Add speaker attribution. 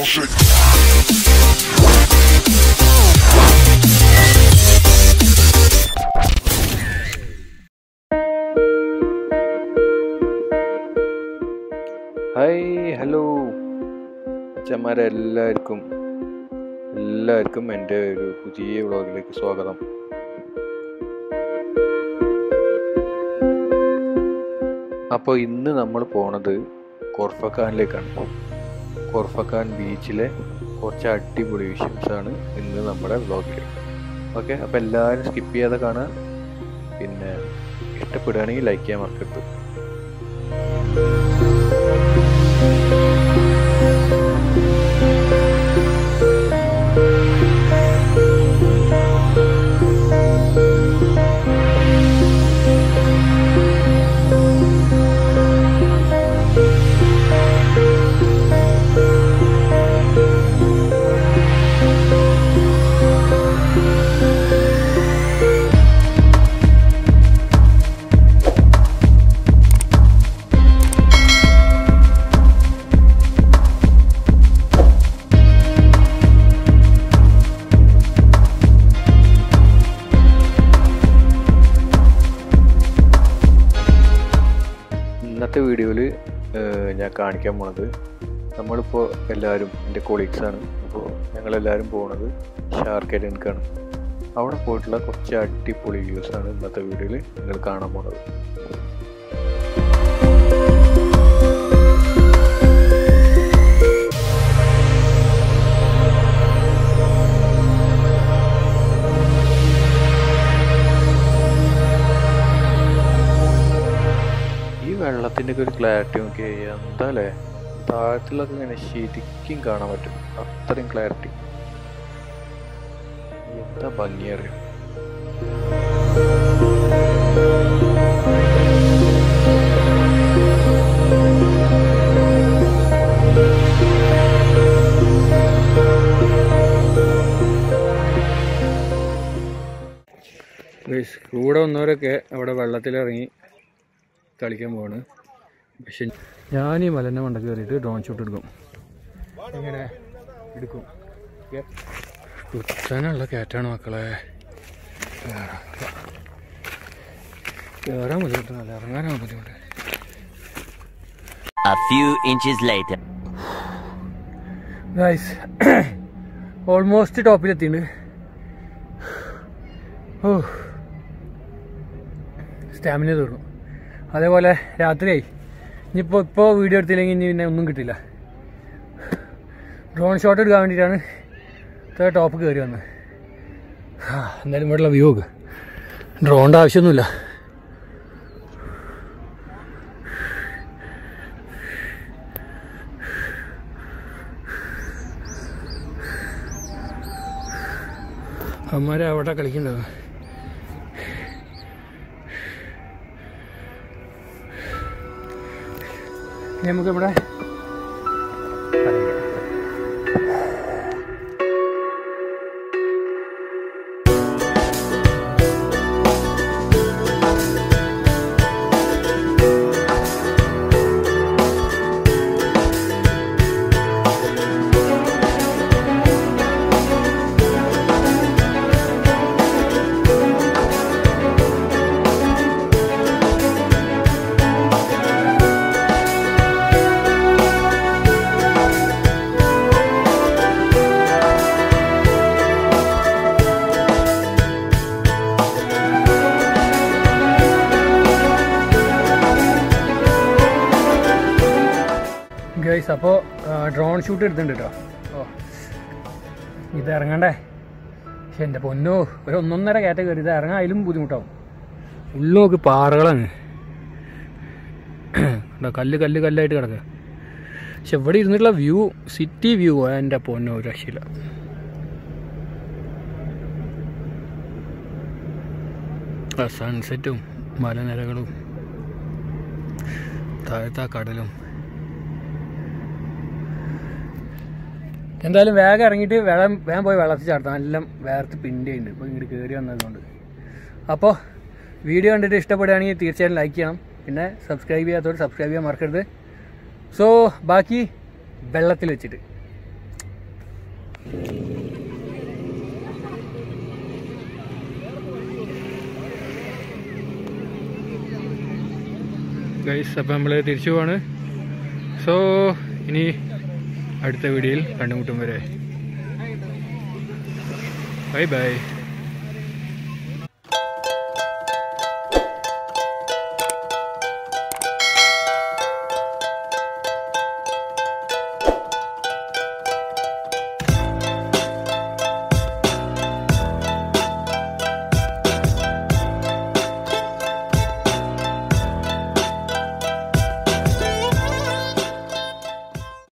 Speaker 1: shake.
Speaker 2: Hi hello അച്ഛന്മാരെ എല്ലാവർക്കും എല്ലാവർക്കും എൻ്റെ ഒരു പുതിയ വ്ളോഗിലേക്ക് സ്വാഗതം അപ്പോൾ ഇന്ന് നമ്മൾ പോണത് കോർഫഖാനിലേക്കാണ് കോർഫഖാൻ ബീച്ചിലെ കുറച്ച് അടിപൊളി വിഷയംസാണ് ഇന്ന് നമ്മുടെ വ്ളോഗിൽ ഓക്കെ അപ്പോൾ എല്ലാവരും സ്കിപ്പ് ചെയ്യാതെ കാണുക പിന്നെ ഇഷ്ടപ്പെടുകയാണെങ്കിൽ ലൈക്ക് ചെയ്യാൻ മറക്കരുത് ഇന്നത്തെ വീഡിയോയിൽ ഞാൻ കാണിക്കാൻ പോണത് നമ്മളിപ്പോൾ എല്ലാവരും എൻ്റെ കൊളീഗ്സാണ് അപ്പോൾ ഞങ്ങളെല്ലാവരും പോകുന്നത് ഷാർക്ക് ഐലൻഡ്ക്കാണ് അവിടെ പോയിട്ടുള്ള കുറച്ച് അടിപൊളി വ്യൂസാണ് ഇന്നത്തെ വീഡിയോയിൽ നിങ്ങൾ കാണാൻ പോണത് ഈ വെള്ളത്തിൻ്റെ ഒക്കെ ഒരു ക്ലാരിറ്റി നോക്കി എന്താ അല്ലേ താഴത്തുള്ളതൊക്കെ ഇങ്ങനെ ശരിക്കും കാണാൻ പറ്റും അത്രയും ക്ലാരിറ്റി എന്താ ഭംഗിയറിയാം കൂടെ വന്നവരൊക്കെ അവിടെ വെള്ളത്തിലിറങ്ങി കളിക്കാൻ പോവാണ് പക്ഷെ ഞാൻ ഈ മലൻ്റെ മണ്ട കയറിയിട്ട് ഡ്രോൺ ഷൂട്ട് എടുക്കും എങ്ങനെ എടുക്കും കുത്താനുള്ള കയറ്റാണ് മക്കളെ കയറാൻ ബുദ്ധിമുട്ടല്ല ഇറങ്ങാനാണ് ബുദ്ധിമുട്ട്
Speaker 3: A few inches later.
Speaker 2: Guys almost ടോപ്പിലെത്തിയിട്ടുണ്ട് ഓ സ്റ്റാമിന തീർന്നു അതേപോലെ രാത്രിയായി ഇനിയിപ്പോൾ ഇപ്പോൾ വീഡിയോ എടുത്തില്ലെങ്കിൽ ഇനി പിന്നെ ഒന്നും കിട്ടില്ല ഡ്രോൺ ഷോട്ട് എടുക്കാൻ വേണ്ടിയിട്ടാണ് ഇത്ര ടോപ്പ് കയറി വന്നത് ആ, എന്തായാലും ഇവിടെയുള്ള വ്യൂ നോക്ക് ഡ്രോണിൻ്റെ ആവശ്യമൊന്നുമില്ല അവന്മാരെ അവിടെ കളിക്കണ്ടത് ഇനി നമുക്കിവിടെ ഗൈസ് അപ്പോൾ ഡ്രോൺ ഷൂട്ട് എടുത്തിട്ടുണ്ട് കേട്ടോ ഓ ഇത് ഇറങ്ങണ്ടേ പക്ഷെ എൻ്റെ പൊന്നോ ഒരു ഒന്നൊന്നര കയറ്റ കയറി ഇത് ഇറങ്ങാൻ അതിലും ബുദ്ധിമുട്ടാവും ഉള്ളു നോക്ക് പാറകളാണ് കണ്ടോ കല്ല് കല്ല് കല്ലായിട്ട് കിടക്കുക പക്ഷെ ഇവിടെ ഇരുന്നിട്ടുള്ള വ്യൂ സിറ്റി വ്യൂ എൻ്റെ പൊന്നോ ഒരു രക്ഷയില്ല ആ സൺസെറ്റും മലനിരകളും താഴത്തെ ആ കടലും എന്തായാലും വേഗം ഇറങ്ങിയിട്ട് വെള്ളം വേഗം പോയി വെള്ളത്തിൽ ചാടത്താം എല്ലാം വേർത്ത് പിണ്ടിയുണ്ട് ഇപ്പോൾ ഇങ്ങോട്ട് കയറി വന്നതുകൊണ്ട് അപ്പോൾ വീഡിയോ കണ്ടിട്ട് ഇഷ്ടപ്പെടുകയാണെങ്കിൽ തീർച്ചയായും ലൈക്ക് ചെയ്യണം പിന്നെ സബ്സ്ക്രൈബ് ചെയ്യാത്തവർ സബ്സ്ക്രൈബ് ചെയ്യാൻ മറക്കരുത് സോ ബാക്കി വെള്ളത്തിൽ വെച്ചിട്ട്
Speaker 1: ഗൈസ് അപ്പം നമ്മൾ തിരിച്ചു പോവാണ് സോ ഇനി അടുത്ത വീഡിയോയിൽ കണ്ടുമുട്ടും വരെ ബൈ ബൈ